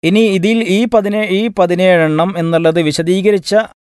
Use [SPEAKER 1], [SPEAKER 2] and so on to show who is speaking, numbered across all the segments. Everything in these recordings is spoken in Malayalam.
[SPEAKER 1] ഇനി ഇതിൽ ഈ പതിനേ ഈ പതിനേഴെണ്ണം എന്നുള്ളത് വിശദീകരിച്ച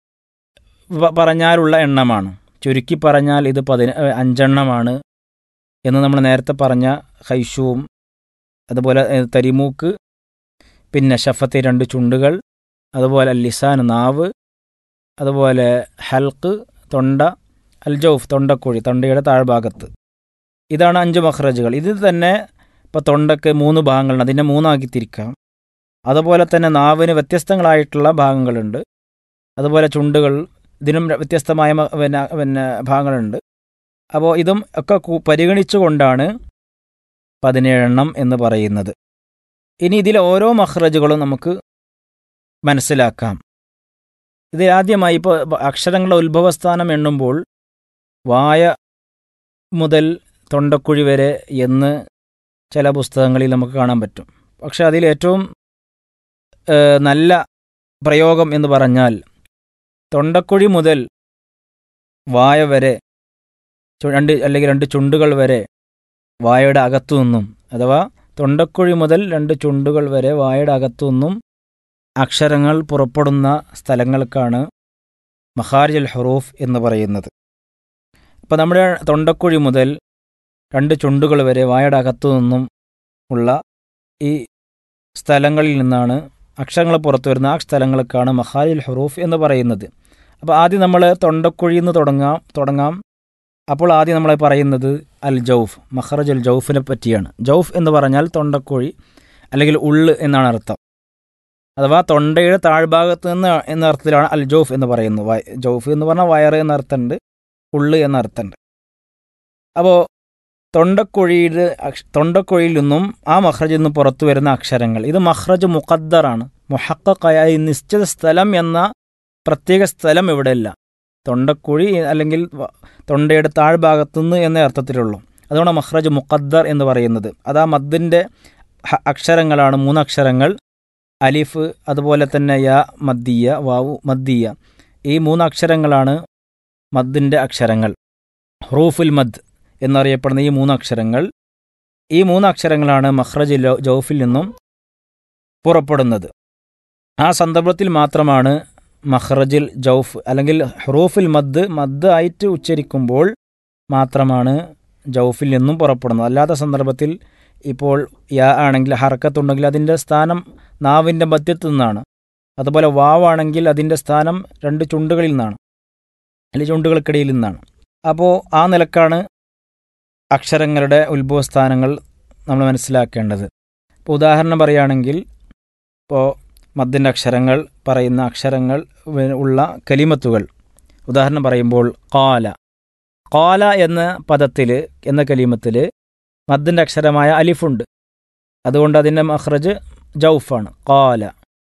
[SPEAKER 1] വ- പറഞ്ഞാലുള്ള എണ്ണമാണ് ചുരുക്കി പറഞ്ഞാൽ ഇത് പതിന ഏ, അഞ്ചെണ്ണമാണ് എന്ന് നമ്മൾ നേരത്തെ പറഞ്ഞ ഹൈഷുവും അതുപോലെ ഏ, തരിമൂക്ക് പിന്നെ ഷഫത്തെ രണ്ട് ചുണ്ടുകൾ അതുപോലെ ലിസാൻ നാവ് അതുപോലെ ഹൽക്ക് തൊണ്ട അൽജൌഫ് തൊണ്ടക്കുഴി തൊണ്ടയുടെ താഴ്ഭാഗത്ത് ഇതാണ് അഞ്ച് മഹ്റജുകൾ ഇതിൽ തന്നെ ഇപ്പോൾ തൊണ്ടക്ക് മൂന്ന് ഭാഗങ്ങളുണ്ട് അതിനെ മൂന്നാക്കി തിരിക്കാം അതുപോലെ തന്നെ നാവിന് വ്യത്യസ്തങ്ങളായിട്ടുള്ള ഭാഗങ്ങളുണ്ട് അതുപോലെ ചുണ്ടുകൾ ഇതിനും വ്യത്യസ്തമായ മ- പിന്നെ പിന്നെ ഭാഗങ്ങളുണ്ട് അപ്പോൾ ഇതും ഒക്കെ കു- പരിഗണിച്ചുകൊണ്ടാണ് പതിനേഴെണ്ണം എന്ന് പറയുന്നത് ഇനി ഇതിൽ ഓരോ മഹ്റജുകളും നമുക്ക് മനസ്സിലാക്കാം ഇത് ആദ്യമായി ഇപ്പോൾ അക്ഷരങ്ങളുടെ ഉത്ഭവസ്ഥാനം എണ്ണുമ്പോൾ വായ മുതൽ തൊണ്ടക്കുഴി വരെ എന്ന് ചില പുസ്തകങ്ങളിൽ നമുക്ക് കാണാൻ പറ്റും പക്ഷെ അതിൽ ഏറ്റവും ഏഹ്, നല്ല പ്രയോഗം എന്ന് പറഞ്ഞാൽ തൊണ്ടക്കുഴി മുതൽ വായ വരെ ചു- രണ്ട് അല്ലെങ്കിൽ രണ്ട് ചുണ്ടുകൾ വരെ വായയുടെ അകത്തു നിന്നും അഥവാ തൊണ്ടക്കുഴി മുതൽ രണ്ട് ചുണ്ടുകൾ വരെ വായയുടെ അകത്തു നിന്നും അക്ഷരങ്ങൾ പുറപ്പെടുന്ന സ്ഥലങ്ങൾക്കാണ് മഹാരിജൽ ഹറൂഫ് എന്ന് പറയുന്നത് അപ്പോൾ നമ്മുടെ തൊണ്ടക്കുഴി മുതൽ രണ്ട് ചുണ്ടുകൾ വരെ വായയുടെ അകത്തു നിന്നും ഉള്ള ഈ സ്ഥലങ്ങളിൽ നിന്നാണ് അക്ഷരങ്ങൾ പുറത്തു വരുന്ന ആ സ്ഥലങ്ങൾക്കാണ് മഹാരിൽ ഹറൂഫ് എന്ന് പറയുന്നത് അപ്പോൾ ആദ്യം നമ്മൾ തൊണ്ടക്കുഴിയിൽ നിന്ന് തുടങ്ങാം തുടങ്ങാം അപ്പോൾ ആദ്യം നമ്മൾ പറയുന്നത് അൽ ജൗഫ് മഹറജ് അൽ ജൗഫിനെ പറ്റിയാണ് ജൗഫ് എന്ന് പറഞ്ഞാൽ തൊണ്ടക്കുഴി അല്ലെങ്കിൽ ഉള്ള് എന്നാണ് അർത്ഥം അഥവാ തൊണ്ടയുടെ താഴ്ഭാഗത്ത് നിന്ന് എന്ന അർത്ഥത്തിലാണ് അൽ ജൗഫ് എന്ന് പറയുന്നത് വയ- ജൗഫ് എന്ന് പറഞ്ഞാൽ വയറ് എന്ന അർത്ഥമുണ്ട് ഉള്ള് എന്ന അർത്ഥമുണ്ട് അപ്പോൾ തൊണ്ടക്കുഴിയുടെ അക്ഷ- തൊണ്ടക്കുഴിയിൽ നിന്നും ആ മഹ്റജിൽ നിന്ന് പുറത്തു വരുന്ന അക്ഷരങ്ങൾ ഇത് മഹ്റജ് മുഖദ്ദറാണ് മുഹക്കക്കായ ഈ നിശ്ചിത സ്ഥലം എന്ന പ്രത്യേക സ്ഥലം ഇവിടെയില്ല തൊണ്ടക്കുഴി അല്ലെങ്കിൽ വ- തൊണ്ടയുടെ താഴ്ഭാഗത്തുനിന്ന് എന്ന അർത്ഥത്തിലുള്ളൂ അതുകൊണ്ട് മഹ്റജ് മുഖദ്ദർ എന്ന് പറയുന്നത് അത് ആ മദ്ദിൻ്റെ ഹ- അക്ഷരങ്ങളാണ് മൂന്നക്ഷരങ്ങൾ അലിഫ് അതുപോലെ തന്നെ യ മദ്ദിയ വാവു മദ്ദിയ ഈ മൂന്ന് അക്ഷരങ്ങളാണ് മദ്ദിൻ്റെ അക്ഷരങ്ങൾ ഹറൂഫുൽ മദ് എന്നറിയപ്പെടുന്ന ഈ മൂന്ന് അക്ഷരങ്ങൾ ഈ മൂന്ന് അക്ഷരങ്ങളാണ് മഹ്റജ് ലോ- ജൗഫിൽ നിന്നും പുറപ്പെടുന്നത് ആ സന്ദർഭത്തിൽ മാത്രമാണ് മഹ്റജിൽ ജൗഫ് അല്ലെങ്കിൽ ഹറൂഫുൽ മദ് മദ് ആയിട്ട് ഉച്ചരിക്കുമ്പോൾ മാത്രമാണ് ജൗഫിൽ നിന്നും പുറപ്പെടുന്നത് അല്ലാത്ത സന്ദർഭത്തിൽ ഇപ്പോൾ യാ ആണെങ്കിൽ ഹർക്കത്തുണ്ടെങ്കിൽ അതിൻ്റെ സ്ഥാനം നാവിൻ്റെ മധ്യത്തു നിന്നാണ് അതുപോലെ വാവാണെങ്കിൽ അതിൻ്റെ സ്ഥാനം രണ്ട് ചുണ്ടുകളിൽ നിന്നാണ് അല്ലെങ്കിൽ ചുണ്ടുകൾക്കിടയിൽ നിന്നാണ് അപ്പോൾ ആ നിലക്കാണ് അക്ഷരങ്ങളുടെ ഉത്ഭവസ്ഥാനങ്ങൾ നമ്മൾ മനസ്സിലാക്കേണ്ടത് ഇപ്പോൾ ഉദാഹരണം പറയുകയാണെങ്കിൽ ഇപ്പോൾ മദ്ദിൻ്റെ അക്ഷരങ്ങൾ പറയുന്ന അക്ഷരങ്ങൾ വ- ഉള്ള കലിമത്തുകൾ ഉദാഹരണം പറയുമ്പോൾ കാല കാല എന്ന പദത്തിൽ എന്ന കലിമത്തിൽ മദ്ദിൻ്റെ അക്ഷരമായ അലിഫുണ്ട് അതുകൊണ്ട് അതിൻ്റെ മഹ്റജ് ജൗഫാണ് കാല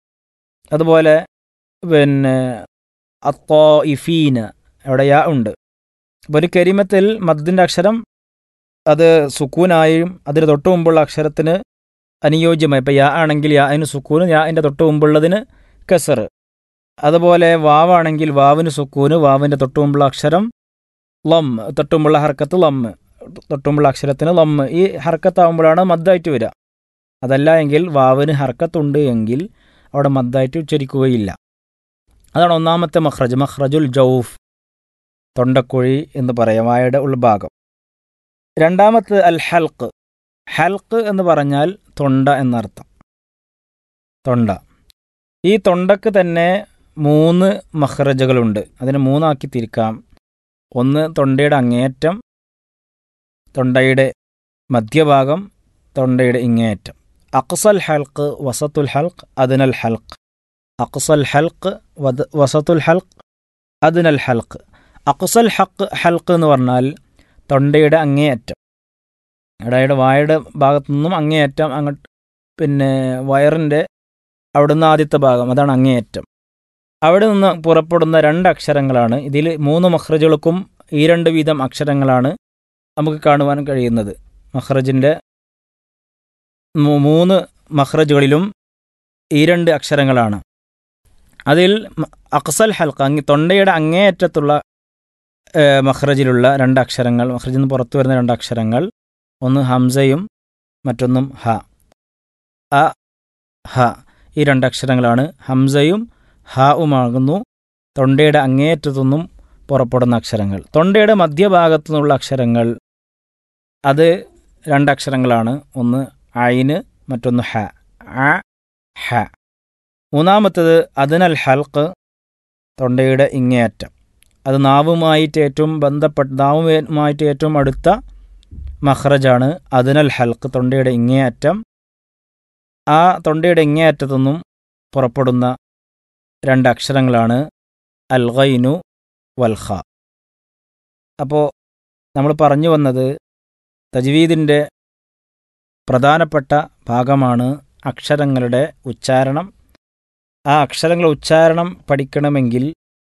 [SPEAKER 1] അതുപോലെ പിന്നെ അത്തോ ഇഫീന അവിടെ യാ ഉണ്ട് അപ്പോൾ ഒരു കരിമത്തിൽ മദ്ദിൻ്റെ അക്ഷരം അത് സുക്കൂനായും അതിന് തൊട്ട് മുമ്പുള്ള അക്ഷരത്തിന് അനുയോജ്യമായി ഇപ്പം യാ ആണെങ്കിൽ യാ അതിന് സുക്കൂന് യാ അതിൻ്റെ തൊട്ട് മുമ്പുള്ളതിന് കസർ അതുപോലെ വാവാണെങ്കിൽ വാവിന് സുക്കൂന് വാവിൻ്റെ തൊട്ട് മുമ്പുള്ള അക്ഷരം ലം തൊട്ട് മുമ്പുള്ള ഹർക്കത്ത് ലമ്മ് തൊട്ട് മുമ്പുള്ള അക്ഷരത്തിന് ലമ്മ് ഈ ഹർക്കത്താവുമ്പോഴാണ് മദ്ദായിട്ട് വരിക അതല്ല എങ്കിൽ വാവിന് ഹർക്കത്തുണ്ട് എങ്കിൽ അവിടെ മദ്ദായിട്ട് ഉച്ചരിക്കുകയില്ല അതാണ് ഒന്നാമത്തെ മഹ്റജ് മഹ്റജുൽ ജൗഫ് തൊണ്ടക്കുഴി എന്ന് പറയാം വായയുടെ ഉൾഭാഗം രണ്ടാമത്തെ അൽ ഹൽക്ക് ഹൽക്ക് എന്ന് പറഞ്ഞാൽ തൊണ്ട എന്നർത്ഥം തൊണ്ട ഈ തൊണ്ടക്ക് തന്നെ മൂന്ന് മഹ്റജകളുണ്ട് അതിനെ മൂന്നാക്കി തിരിക്കാം ഒന്ന് തൊണ്ടയുടെ അങ്ങേയറ്റം തൊണ്ടയുടെ മധ്യഭാഗം തൊണ്ടയുടെ ഇങ്ങേയറ്റം അക്സൽ ഹൽക്ക് വസത്തുൽ ഹൽക്ക് അതിനൽ ഹൽക്ക് അക്സൽ ഹൽക്ക് വദ വസത്തുൽ ഹൽക്ക് അതിനൽ ഹൽക്ക് അക്സൽ ഹക്ക് ഹൽക്ക് എന്ന് പറഞ്ഞാൽ തൊണ്ടയുടെ അങ്ങേയറ്റം അതായത് വായയുടെ ഭാഗത്തു നിന്നും അങ്ങേയറ്റം അങ്ങോട്ട് പിന്നെ വയറിൻ്റെ അവിടുന്ന് ആദ്യത്തെ ഭാഗം അതാണ് അങ്ങേയറ്റം അവിടെ നിന്ന് പുറപ്പെടുന്ന രണ്ട് അക്ഷരങ്ങളാണ് ഇതിൽ മൂന്ന് മഹ്റജുകൾക്കും ഈ രണ്ട് വീതം അക്ഷരങ്ങളാണ് നമുക്ക് കാണുവാൻ കഴിയുന്നത് മഹ്റജിൻ്റെ മൂ- മൂന്ന് മഹ്റജുകളിലും ഈ രണ്ട് അക്ഷരങ്ങളാണ് അതിൽ മ- അക്സൽ ഹൽക്ക അങ്ങ് തൊണ്ടയുടെ അങ്ങേയറ്റത്തുള്ള ഏഹ്, മഹ്റജിലുള്ള രണ്ട് അക്ഷരങ്ങൾ മഹ്റജിൽ നിന്ന് പുറത്തു വരുന്ന രണ്ട് അക്ഷരങ്ങൾ ഒന്ന് ഹംസയും മറ്റൊന്നും ഹ അ ഹ ഈ രണ്ടക്ഷരങ്ങളാണ് ഹംസയും ഹാവുമാകുന്നു തൊണ്ടയുടെ അങ്ങേയറ്റത്തുനിന്നും പുറപ്പെടുന്ന അക്ഷരങ്ങൾ തൊണ്ടയുടെ മധ്യഭാഗത്തു നിന്നുള്ള അക്ഷരങ്ങൾ അത് രണ്ടക്ഷരങ്ങളാണ് ഒന്ന് ഐന് മറ്റൊന്ന് ഹ അ ഹ മൂന്നാമത്തത് അതിനൽ ഹൽക്ക് തൊണ്ടയുടെ ഇങ്ങേയറ്റം അത് നാവുമായിട്ട് ഏറ്റവും ബന്ധപ്പെട്ട നാവുമായിട്ട് ഏറ്റവും അടുത്ത മഹ്റജാണ് അതിനൽ ഹൽക്ക് തൊണ്ടയുടെ ഇങ്ങേയറ്റം ആ തൊണ്ടയുടെ ഇങ്ങേയറ്റത്തുനിന്നും പുറപ്പെടുന്ന രണ്ട് അക്ഷരങ്ങളാണ് അൽഗൈനു വൽഖ അപ്പോൾ നമ്മൾ പറഞ്ഞു വന്നത് തജ്വീദിൻ്റെ പ്രധാനപ്പെട്ട ഭാഗമാണ് അക്ഷരങ്ങളുടെ ഉച്ചാരണം ആ അക്ഷരങ്ങൾ ഉച്ചാരണം പഠിക്കണമെങ്കിൽ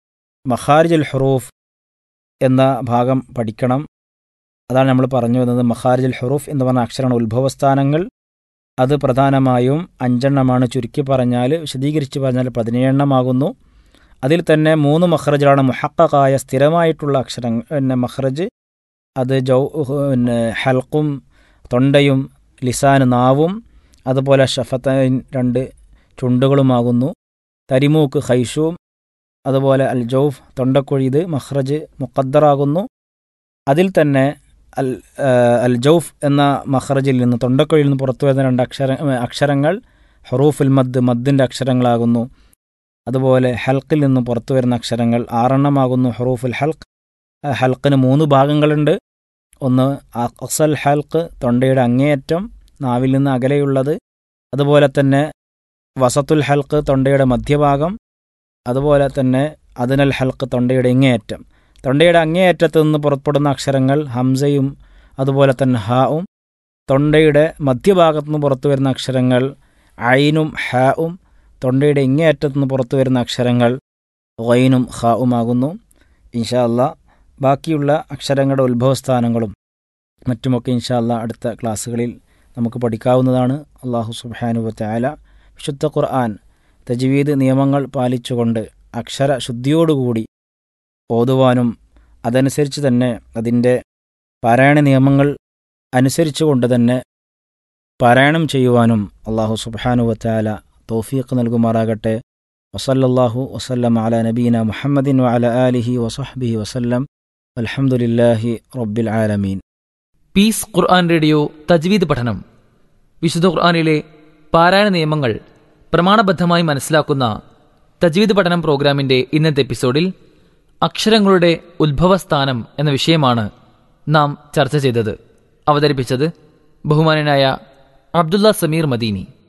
[SPEAKER 1] മഖാരിജുൽ ഹുറൂഫ് എന്ന ഭാഗം പഠിക്കണം അതാണ് നമ്മൾ പറഞ്ഞു വന്നത് മഖാരിജുൽ ഹുറൂഫ് എന്ന് പറഞ്ഞ അക്ഷരങ്ങളുടെ ഉത്ഭവസ്ഥാനങ്ങൾ അത് പ്രധാനമായും അഞ്ചെണ്ണമാണ് ചുരുക്കി പറഞ്ഞാൽ വിശദീകരിച്ച് പറഞ്ഞാൽ പതിനേഴെണ്ണമാകുന്നു അതിൽ തന്നെ മൂന്ന് മഖ്റജാണ് മുഹക്കായ സ്ഥിരമായിട്ടുള്ള അക്ഷരം പിന്നെ മഖ്റജ് അത് ജൗ പിന്നെ ഹൽക്കും തൊണ്ടയും ലിസാൻ നാവും അതുപോലെ ഷഫത്തൈൻ രണ്ട് ചുണ്ടുകളുമാകുന്നു തരിമൂക്ക് ഖൈഷൂം അതുപോലെ അൽ ജൗഫ് തൊണ്ടക്കുഴി ഇത് മഖ്റജ് മുഖദ്ദറാകുന്നു അതിൽ തന്നെ അൽ അൽ ജൗഫ് എന്ന മഖ്റജിൽ നിന്ന് തൊണ്ടക്കുഴിയിൽ നിന്ന് പുറത്തു വരുന്ന രണ്ട് അക്ഷര അക്ഷരങ്ങൾ ഹറൂഫുൽ മദ് മദ്ദിൻ്റെ അക്ഷരങ്ങളാകുന്നു അതുപോലെ ഹൽക്കിൽ നിന്ന് പുറത്തു വരുന്ന അക്ഷരങ്ങൾ ആറെണ്ണമാകുന്നു ഹറൂഫുൽ ഹൽക്ക് ഹൽക്കിന് മൂന്ന് ഭാഗങ്ങളുണ്ട് ഒന്ന് അക്സൽ ഹൽക്ക് തൊണ്ടയുടെ അങ്ങേയറ്റം നാവിൽ നിന്ന് അകലെയുള്ളത് അതുപോലെ തന്നെ വസത്തുൽ ഹൽക്ക് തൊണ്ടയുടെ മധ്യഭാഗം അതുപോലെ തന്നെ അതിനൽ ഹൽക്ക് തൊണ്ടയുടെ ഇങ്ങേയറ്റം തൊണ്ടയുടെ അങ്ങേയറ്റത്ത് നിന്ന് പുറപ്പെടുന്ന അക്ഷരങ്ങൾ ഹംസയും അതുപോലെ തന്നെ ഹാവും തൊണ്ടയുടെ മധ്യഭാഗത്തു നിന്ന് പുറത്തു വരുന്ന അക്ഷരങ്ങൾ ഐനും ഹാവും തൊണ്ടയുടെ ഇങ്ങേയറ്റത്തു നിന്ന് പുറത്തു വരുന്ന അക്ഷരങ്ങൾ ഗൈനും ഹാവുമാകുന്നു ഇൻഷാ അല്ലാ ബാക്കിയുള്ള അക്ഷരങ്ങളുടെ ഉത്ഭവസ്ഥാനങ്ങളും മറ്റുമൊക്കെ ഇൻഷാ അല്ലാ അടുത്ത ക്ലാസ്സുകളിൽ നമുക്ക് പഠിക്കാവുന്നതാണ് അള്ളാഹു സുബാനുവത്തെ ആല വിശുദ്ധ ഖുർആൻ തജ്വീദ് നിയമങ്ങൾ പാലിച്ചുകൊണ്ട് അക്ഷര ശുദ്ധിയോടുകൂടി ഓതുവാനും അതനുസരിച്ച് തന്നെ അതിൻ്റെ പാരായണ നിയമങ്ങൾ അനുസരിച്ചുകൊണ്ട് തന്നെ പാരായണം ചെയ്യുവാനും അള്ളാഹു സുബാനുവത്താല തൗഫീഖ് നൽകുമാറാകട്ടെ വസല്ലല്ലാഹു വസല്ലം അല നബീന മുഹമ്മദിൻ വഅല ആലിഹി വസഹ്ബിഹി വസല്ലം അൽഹംദുലില്ലാഹി റബ്ബിൽ ആലമീൻ
[SPEAKER 2] പീസ് ഖുർആൻ റേഡിയോ തജ്വീദ് പഠനം വിശുദ്ധ ഖുർആനിലെ പാരായണ നിയമങ്ങൾ പ്രമാണബദ്ധമായി മനസ്സിലാക്കുന്ന തജ്വീദ് പഠനം പ്രോഗ്രാമിന്റെ ഇന്നത്തെ എപ്പിസോഡിൽ അക്ഷരങ്ങളുടെ ഉത്ഭവസ്ഥാനം എന്ന വിഷയമാണ് നാം ചർച്ച ചെയ്തത് അവതരിപ്പിച്ചത് ബഹുമാനനായ അബ്ദുള്ള സമീർ മദീനി